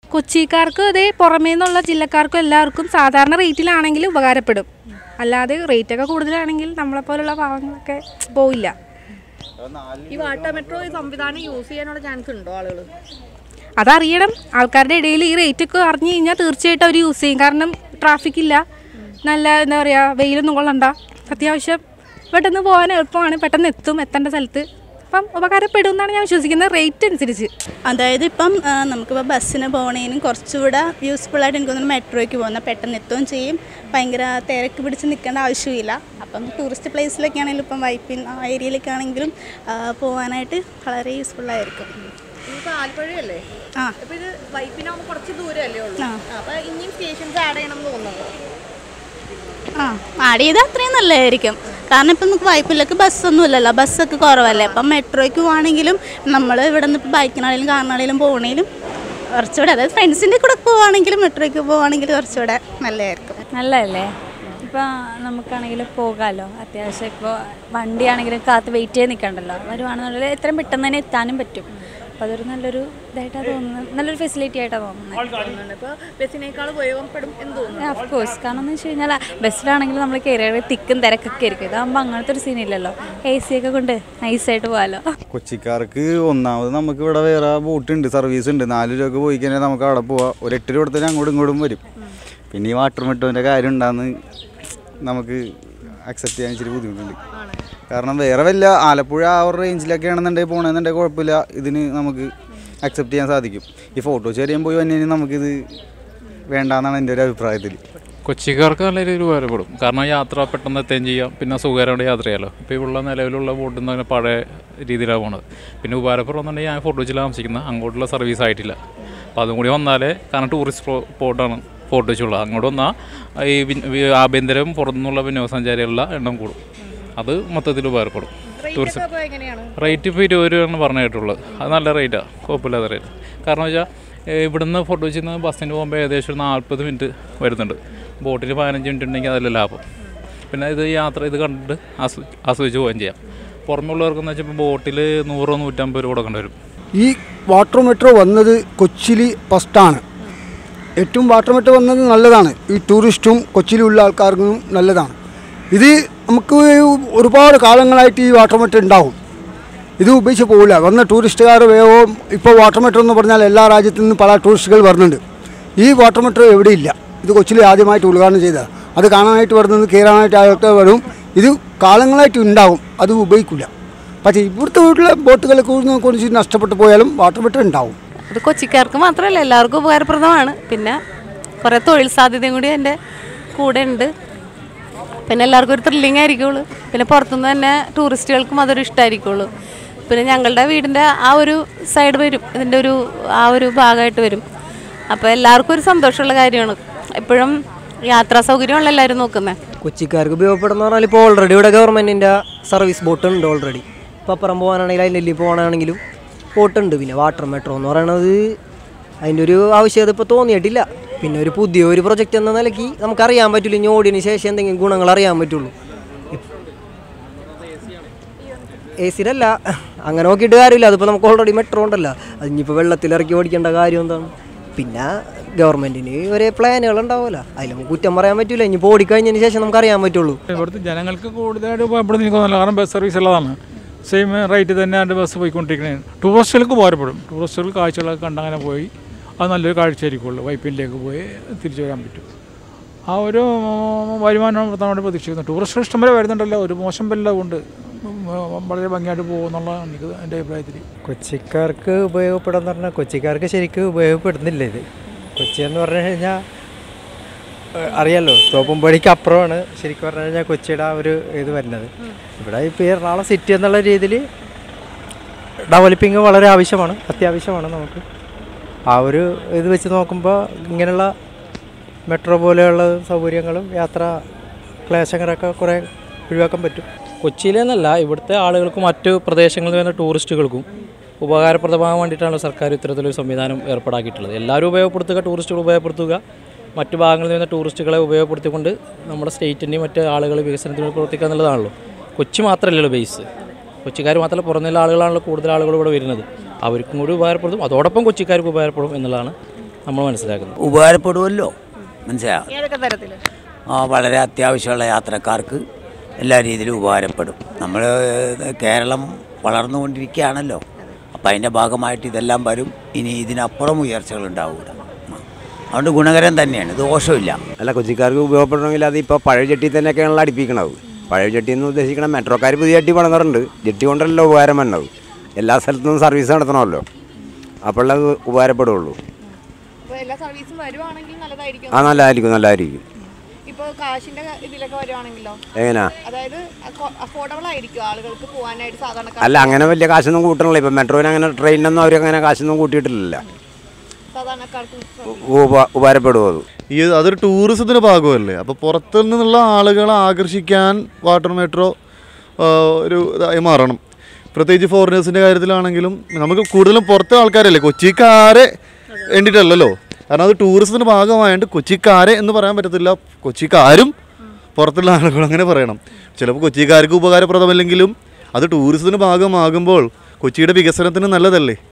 കൊച്ചിക്കാർക്ക് അതേ പുറമേ നിന്നുള്ള ജില്ലക്കാർക്കും എല്ലാവർക്കും സാധാരണ റേറ്റിലാണെങ്കിൽ ഉപകാരപ്പെടും അല്ലാതെ റേറ്റൊക്കെ കൂടുതലാണെങ്കിൽ നമ്മളെപ്പോലുള്ള പാവങ്ങളൊക്കെ പോയില്ല ഈ വാട്ടർ മെട്രോ ഈ സംവിധാനം യൂസ് ചെയ്യാനുള്ള ചാൻസ് ഉണ്ടോ ആളുകൾ അതറിയണം ആൾക്കാരുടെ ഇടയിൽ ഈ റേറ്റ് ഒക്കെ അറിഞ്ഞു കഴിഞ്ഞാൽ തീർച്ചയായിട്ടും അവർ യൂസ് ചെയ്യും കാരണം ട്രാഫിക് ഇല്ല നല്ല എന്താ പറയുക വെയിലൊന്നും കൊള്ളണ്ട അത്യാവശ്യം പെട്ടെന്ന് പോകാൻ എളുപ്പമാണ് പെട്ടെന്ന് എത്തും എത്തേണ്ട സ്ഥലത്ത് അപ്പം ഉപകാരപ്പെടും എന്നാണ് ഞാൻ വിശ്വസിക്കുന്നത് റേറ്റ് അനുസരിച്ച് അതായത് ഇപ്പം ആ, നമുക്കിപ്പോൾ ബസ്സിന് പോകണേനും കുറച്ചുകൂടെ യൂസ്ഫുൾ ആയിട്ട് എനിക്ക് തോന്നുന്നു മെട്രോയ്ക്ക് പോകുന്ന പെട്ടെന്ന് എത്തുകയും ചെയ്യും ഭയങ്കര തിരക്ക് പിടിച്ച് നിൽക്കേണ്ട ആവശ്യമില്ല അപ്പം ടൂറിസ്റ്റ് പ്ലേസിലൊക്കെ ആണെങ്കിലും ഇപ്പം വൈപ്പിൻ ആ ഏരിയയിലൊക്കെ ആണെങ്കിലും ആ, പോകാനായിട്ട് വളരെ യൂസ്ഫുൾ ആയിരിക്കും ഇനിയിപ്പോൾ ആലപ്പുഴയല്ലേ ആ അപ്പോൾ ഇത് വൈപ്പിനാകുമ്പോൾ കുറച്ച് ദൂരമല്ലേ ഉള്ളൂ ആ. അപ്പോൾ ഇനിയും സ്റ്റേഷൻസ് ആഡ് ചെയ്യണം എന്ന് തോന്നുന്നുണ്ടോ ആ ആഡ് ചെയ്താൽ അത്രയും നല്ലതായിരിക്കും കാരണം ഇപ്പം നമുക്ക് വൈപ്പിലേക്ക് ബസ്സൊന്നും ഇല്ലല്ലോ ബസ്സൊക്കെ കുറവല്ലേ അപ്പം മെട്രോയ്ക്ക് പോവാണെങ്കിലും നമ്മൾ ഇവിടെ നിന്ന് ഇപ്പോൾ ബൈക്കിനാണെങ്കിലും കാറിനാണെങ്കിലും പോകണേലും കുറച്ചുകൂടെ അതായത് ഫ്രണ്ട്സിൻ്റെ കൂടെ പോവുകയാണെങ്കിലും മെട്രോയ്ക്ക് പോവുകയാണെങ്കിൽ കുറച്ചുകൂടെ നല്ലതായിരിക്കും നല്ലതല്ലേ ഇപ്പോൾ നമുക്കാണെങ്കിൽ പോകാമല്ലോ അത്യാവശ്യം ഇപ്പോൾ വണ്ടിയാണെങ്കിലും കാത്ത് വെയിറ്റ് ചെയ്ത് നിൽക്കണ്ടല്ലോ വരുവാണെന്നുണ്ടെങ്കിൽ എത്രയും പെട്ടെന്ന് തന്നെ എത്താനും പറ്റും അപ്പോൾ അതൊരു നല്ലൊരു ഇതായിട്ടാണ് തോന്നുന്നത് നല്ലൊരു ഫെസിലിറ്റി ആയിട്ടാണ് തോന്നുന്നത് തോന്നുന്നുണ്ട് ഇപ്പോൾ ബസ്സിനേക്കാൾ ഉപയോഗപ്പെടും എന്ന് തോന്നുന്നു ഓഫ് കോഴ്സ് കാരണം എന്ന് വെച്ച് കഴിഞ്ഞാൽ ബസ്സിലാണെങ്കിൽ നമ്മൾ കയറിയ തിക്കും തിരക്കൊക്കെ ആയിരിക്കും ഇതാകുമ്പോൾ അങ്ങനത്തെ ഒരു സീനില്ലല്ലോ എ സി ഒക്കെ കൊണ്ട് നൈസായിട്ട് പോകാമല്ലോ കൊച്ചിക്കാർക്ക് ഒന്നാമത് നമുക്ക് ഇവിടെ വേറെ ബോട്ട് ഉണ്ട് സർവീസ് ഉണ്ട് നാല് രൂപക്ക് പോയി കഴിഞ്ഞാൽ നമുക്ക് അവിടെ പോവാം ഒരു എട്ട് രൂപ കൊടുത്താൽ അങ്ങോട്ടും ഇങ്ങോട്ടും വരും പിന്നെ ഈ വാട്ടർ മെട്രോൻ്റെ കാര്യം ഉണ്ടാന്ന് നമുക്ക് അക്സെപ്റ്റ് ചെയ്യാൻ ഇച്ചിരി ബുദ്ധിമുട്ടുണ്ട് കാരണം വേറെ വല്ല ആലപ്പുഴ ആ ഒരു റേഞ്ചിലൊക്കെ ആണെന്നുണ്ടെങ്കിൽ പോകണമെന്നുണ്ടെങ്കിൽ കുഴപ്പമില്ല ഇതിന് നമുക്ക് അക്സെപ്റ്റ് ചെയ്യാൻ സാധിക്കും ഈ ഫോട്ടോ ചെറിയാൻ പോയി വന്നു കഴിഞ്ഞാൽ നമുക്കിത് വേണ്ടാന്നാണ് എൻ്റെ ഒരു അഭിപ്രായത്തിൽ കൊച്ചിക്കാർക്ക് നല്ല രീതിയിൽ ഉപകാരപ്പെടും കാരണം യാത്ര പെട്ടെന്ന് എത്തുകയും ചെയ്യാം പിന്നെ സുഖകരമായിട്ട് യാത്ര ചെയ്യാമല്ലോ ഇപ്പോൾ ഇവിടെ നിലവിലുള്ള ബോട്ടിൽ നിന്ന് പഴയ രീതിയിലാണ് പോണത് പിന്നെ ഉപകാരപ്പെടുന്നുണ്ടെങ്കിൽ ഞാൻ ഫോർട്ട് കൊച്ചിയിലാണ് താമസിക്കുന്നത് അങ്ങോട്ടുള്ള സർവീസ് ആയിട്ടില്ല അപ്പോൾ അതും കൂടി വന്നാലേ കാരണം ടൂറിസ്റ്റ് സ്പോട്ടാണ് ഫോർട്ട് കൊച്ചിയുള്ളത് അങ്ങോട്ട് വന്നാൽ ഈ വിൻ- വി- ആഭ്യന്തരം പുറത്തുനിന്നുള്ള വിനോദസഞ്ചാരികളുടെ എണ്ണം കൂടും അത് മൊത്തത്തിൽ ഉപകാരപ്പെടും ടൂറിസം അപ്പോൾ എങ്ങനെയാണ് റേറ്റ് ഇപ്പോൾ ഇരുപത് രൂപയാണ് പറഞ്ഞു കേട്ടുള്ളത് അത് നല്ല റേറ്റാണ് കുഴപ്പമില്ലാത്ത റേറ്റ് കാരണം വെച്ചാൽ ഇവിടുന്ന് ഫോട്ടോ വെച്ചിൽ നിന്ന് ബസ്സിന് പോകുമ്പോൾ ഏകദേശം ഒരു നാൽപ്പത് മിനിറ്റ് വരുന്നുണ്ട് ബോട്ടിൽ പതിനഞ്ച് മിനിറ്റ് ഉണ്ടെങ്കിൽ അതല്ല ലാഭം പിന്നെ ഇത് യാത്ര ഇത് കണ്ടിട്ട് ആസ്വ ആസ്വദിച്ച് പോവുകയും ചെയ്യാം പുറമെ ഉള്ളവർക്കെന്ന് വെച്ചാൽ ഇപ്പോൾ ബോട്ടിൽ നൂറോ നൂറ്റമ്പത് രൂപ കൊടുക്കേണ്ടി വരും ഈ വാട്ടർ മെട്രോ വന്നത് കൊച്ചിയിൽ ഫസ്റ്റാണ് ഏറ്റവും വാട്ടർ മെട്രോ വന്നത് നല്ലതാണ് ഈ ടൂറിസ്റ്റും കൊച്ചിയിലുള്ള ആൾക്കാർക്കും നല്ലതാണ് ഇത് നമുക്ക് ഒരുപാട് കാലങ്ങളായിട്ട് ഈ വാട്ടർ മെട്രോ ഉണ്ടാവും ഇത് ഉപയോഗിച്ച് പോകില്ല വന്ന ടൂറിസ്റ്റുകാർ വേഗവും ഇപ്പോൾ വാട്ടർ മെട്രോ എന്ന് പറഞ്ഞാൽ എല്ലാ രാജ്യത്തു നിന്നും പല ടൂറിസ്റ്റുകൾ വരുന്നുണ്ട് ഈ വാട്ടർ മെട്രോ എവിടെയില്ല ഇത് കൊച്ചിയിൽ ആദ്യമായിട്ട് ഉദ്ഘാടനം ചെയ്തതാണ് അത് കാണാനായിട്ട് വരുന്നത് കയറാനായിട്ട് ആൾക്കാർ വരും ഇത് കാലങ്ങളായിട്ട് ഉണ്ടാവും അത് ഉപയോഗിക്കില്ല പക്ഷേ ഇവിടുത്തെ വീട്ടിലെ ബോട്ടുകൾ കുറിച്ച് നഷ്ടപ്പെട്ടു പോയാലും വാട്ടർ മെട്രോ ഉണ്ടാവും അത് കൊച്ചിക്കാർക്ക് മാത്രമല്ല എല്ലാവർക്കും ഉപകാരപ്രദമാണ് പിന്നെ കുറേ തൊഴിൽ സാധ്യതയും കൂടി എൻ്റെ കൂടെ ഉണ്ട് പിന്നെ എല്ലാവർക്കും ഒരു ത്രില്ലിംഗ് ആയിരിക്കുള്ളൂ പിന്നെ പുറത്തുനിന്ന് തന്നെ ടൂറിസ്റ്റുകൾക്കും അതൊരു ഇഷ്ടമായിരിക്കുള്ളൂ പിന്നെ ഞങ്ങളുടെ വീടിൻ്റെ ആ ഒരു സൈഡ് വരും ഇതിൻ്റെ ഒരു ആ ഒരു ഭാഗമായിട്ട് വരും അപ്പോൾ എല്ലാവർക്കും ഒരു സന്തോഷമുള്ള കാര്യമാണ് എപ്പോഴും യാത്രാ സൗകര്യമുള്ള എല്ലാവരും നോക്കുന്നത് കൊച്ചിക്കാർക്ക് ഉപയോഗപ്പെടുന്ന പറഞ്ഞാൽ ഇപ്പോൾ ഓൾറെഡി ഇവിടെ ഗവൺമെൻറ്റിൻ്റെ സർവീസ് ബോട്ട് ഉണ്ട് ഓൾറെഡി ഇപ്പോൾ അപ്പുറം പോകാനാണെങ്കിലും അതിൻ്റെ പോകാനാണെങ്കിലും ബോട്ടുണ്ട് പിന്നെ വാട്ടർ മെട്രോ എന്ന് പറയണത് അതിൻ്റെ ഒരു ആവശ്യകത ഇപ്പോൾ തോന്നിയിട്ടില്ല പിന്നെ ഒരു പുതിയ ഒരു പ്രൊജക്റ്റ് എന്ന നിലയ്ക്ക് നമുക്കറിയാൻ പറ്റില്ല ഇനി ഓടിയതിന് ശേഷം എന്തെങ്കിലും ഗുണങ്ങൾ അറിയാൻ പറ്റുള്ളൂ എ സിയിലല്ല അങ്ങനെ നോക്കിയിട്ട് കാര്യമില്ല അതിപ്പോൾ നമുക്ക് ഓൾറെഡി മെട്രോ ഉണ്ടല്ലോ അതിനിപ്പോൾ വെള്ളത്തിലിറക്കി ഓടിക്കേണ്ട കാര്യം എന്താണ് പിന്നെ ഗവൺമെൻറ്റിന് ഒരേ പ്ലാനുകൾ ഉണ്ടാവുമല്ലോ അതിൽ നമുക്ക് കുറ്റം പറയാൻ പറ്റില്ല ഇനിയിപ്പോൾ ഓടിക്കഴിഞ്ഞതിന് ശേഷം നമുക്ക് അറിയാൻ പറ്റുള്ളൂ ഇവിടുത്തെ ജനങ്ങൾക്ക് കൂടുതലായിട്ട് ഉപയോഗപ്പെടുന്ന എനിക്ക് തോന്നുന്നില്ല കാരണം ബസ് സർവീസ് ഉള്ളതാണ് സെയിം റേറ്റ് തന്നെ അതിൻ്റെ ബസ് പോയിക്കൊണ്ടിരിക്കുന്നത് ടൂറിസ്റ്റുകൾക്ക് ഉപകാരപ്പെടും ടൂറിസ്റ്റുകൾ കാഴ്ചകളൊക്കെ കണ്ടങ്ങനെ പോയി അത് നല്ലൊരു കാഴ്ചയായിരിക്കുള്ളൂ വൈപ്പിലേക്ക് പോയി തിരിച്ചു വരാൻ പറ്റും ആ ഒരു വരുമാനം നടത്താൻ പ്രതീക്ഷിക്കുന്നു ടൂറിസ്റ്റുകൾ ഇഷ്ടം വരെ വരുന്നുണ്ടല്ലോ ഒരു മോശം വല്ല കൊണ്ട് വളരെ ഭംഗിയായിട്ട് പോകുമെന്നുള്ള എനിക്ക് എൻ്റെ അഭിപ്രായത്തിൽ കൊച്ചിക്കാർക്ക് ഉപയോഗപ്പെടുന്ന പറഞ്ഞാൽ കൊച്ചിക്കാർക്ക് ശരിക്കും ഉപയോഗപ്പെടുന്നില്ല ഇത് കൊച്ചി എന്ന് പറഞ്ഞു കഴിഞ്ഞാൽ ഏഹ് അറിയാലോ തോപ്പുംപടിക്ക് അപ്പുറമാണ് ശരിക്കും പറഞ്ഞു കഴിഞ്ഞാൽ കൊച്ചിയുടെ ആ ഒരു ഇത് വരുന്നത് ഇവിടെ ഇപ്പോൾ ഈ എറണാകുളം സിറ്റി എന്നുള്ള രീതിയിൽ ഡെവലപ്പിംഗ് വളരെ ആവശ്യമാണ് അത്യാവശ്യമാണ് നമുക്ക് ആ ഒരു ഇത് വെച്ച് നോക്കുമ്പോൾ ഇങ്ങനെയുള്ള മെട്രോ പോലെയുള്ള സൗകര്യങ്ങളും യാത്രാ ക്ലേശങ്ങളൊക്കെ കുറേ ഒഴിവാക്കാൻ പറ്റും കൊച്ചിയിലെന്നല്ല ഇവിടുത്തെ ആളുകൾക്കും മറ്റു പ്രദേശങ്ങളിൽ വരുന്ന ടൂറിസ്റ്റുകൾക്കും ഉപകാരപ്രദമാകാൻ വേണ്ടിയിട്ടാണ് സർക്കാർ ഇത്തരത്തിലൊരു സംവിധാനം ഏർപ്പാടാക്കിയിട്ടുള്ളത് എല്ലാവരും ഉപയോഗപ്പെടുത്തുക ടൂറിസ്റ്റുകൾ ഉപയോഗപ്പെടുത്തുക മറ്റു ഭാഗങ്ങളിൽ വരുന്ന ടൂറിസ്റ്റുകളെ ഉപയോഗപ്പെടുത്തിക്കൊണ്ട് നമ്മുടെ സ്റ്റേറ്റിൻ്റെയും മറ്റ് ആളുകൾ വികസനത്തിന് വേണ്ടി പ്രവർത്തിക്കുക എന്നുള്ളതാണല്ലോ കൊച്ചി മാത്രമല്ലല്ലോ ബേസ് കൊച്ചിക്കാർ മാത്രമല്ല പുറത്തുനിന്നുള്ള ആളുകളാണല്ലോ കൂടുതൽ ആളുകൾ ഇവിടെ വരുന്നത് അവർക്കും കൂടി ഉപകാരപ്പെടും അതോടൊപ്പം കൊച്ചിക്കാർക്ക് ഉപകാരപ്പെടും എന്നുള്ളതാണ് നമ്മൾ മനസ്സിലാക്കുന്നത് ഉപകാരപ്പെടുമല്ലോ മനസ്സിലായോ ഏതൊക്കെ തരത്തിൽ ആ വളരെ അത്യാവശ്യമുള്ള യാത്രക്കാർക്ക് എല്ലാ രീതിയിലും ഉപകാരപ്പെടും നമ്മൾ കേരളം വളർന്നുകൊണ്ടിരിക്കുകയാണല്ലോ അപ്പം അതിൻ്റെ ഭാഗമായിട്ട് ഇതെല്ലാം വരും ഇനി ഇതിനപ്പുറം ഉയർച്ചകൾ ഉണ്ടാവില്ല അതുകൊണ്ട് ഗുണകരം തന്നെയാണ് ദോഷമില്ല അല്ല കൊച്ചിക്കാർക്ക് ഉപയോഗപ്പെടണമെങ്കിൽ അത് ഇപ്പോൾ പഴയ ജെട്ടി തന്നെയൊക്കെയാണല്ലോ അടുപ്പിക്കണത് പഴയ ജെട്ടി എന്ന് ഉദ്ദേശിക്കണം മെട്രോക്കാർ പുതിയ ജെട്ടി പണിതുണ്ട് ജെട്ടി കൊണ്ടല്ലോ ഉപകാരം വന്നത് എല്ലാ സ്ഥലത്തും സർവീസ് നടത്തണമല്ലോ അപ്പോഴേ അത് ഉപകാരപ്പെടുള്ളൂ അപ്പോൾ എല്ലാ സർവീസും വരുവാണെങ്കിൽ നല്ലതായിരിക്കും ആ നല്ലതായിരിക്കും നല്ലതായിരിക്കും ഇപ്പോൾ കാശിന്റെ ഇതിലൊക്കെ വരുവാണെങ്കിലോ എങ്ങനെയാ അതായത് അഫോർഡബിൾ ആയിരിക്കും ആളുകൾക്ക് പോകാനായിട്ട് സാധാരണ അല്ല അങ്ങനെ വലിയ കാശൊന്നും കൂട്ടണില്ല ഇപ്പം മെട്രോയിൽ അങ്ങനെ ട്രെയിനിനൊന്നും അവർ അങ്ങനെ കാശൊന്നും കൂട്ടിയിട്ടില്ല സാധാരണക്കാർക്ക് ഉപ- ഉപകാരപ്പെടുമോ അത് ഈ അതൊരു ടൂറിസത്തിൻ്റെ ഭാഗമല്ലേ അപ്പോൾ പുറത്തു നിന്നുള്ള ആളുകളെ ആകർഷിക്കാൻ വാട്ടർ മെട്രോ ആ, ഒരു ഇതായി മാറണം പ്രത്യേകിച്ച് ഫോറിനേഴ്സിൻ്റെ കാര്യത്തിലാണെങ്കിലും നമുക്ക് കൂടുതലും പുറത്തെ ആൾക്കാരല്ലേ കൊച്ചിക്കാരെ വേണ്ടിയിട്ടല്ലല്ലോ കാരണം അത് ടൂറിസത്തിൻ്റെ ഭാഗമായതുകൊണ്ട് കൊച്ചിക്കാരെ എന്ന് പറയാൻ പറ്റത്തില്ല കൊച്ചിക്കാരും പുറത്തുള്ള ആളുകൾ അങ്ങനെ പറയണം ചിലപ്പോൾ കൊച്ചിക്കാർക്ക് ഉപകാരപ്രദമല്ലെങ്കിലും അത് ടൂറിസത്തിന് ഭാഗമാകുമ്പോൾ കൊച്ചിയുടെ വികസനത്തിന് നല്ലതല്ലേ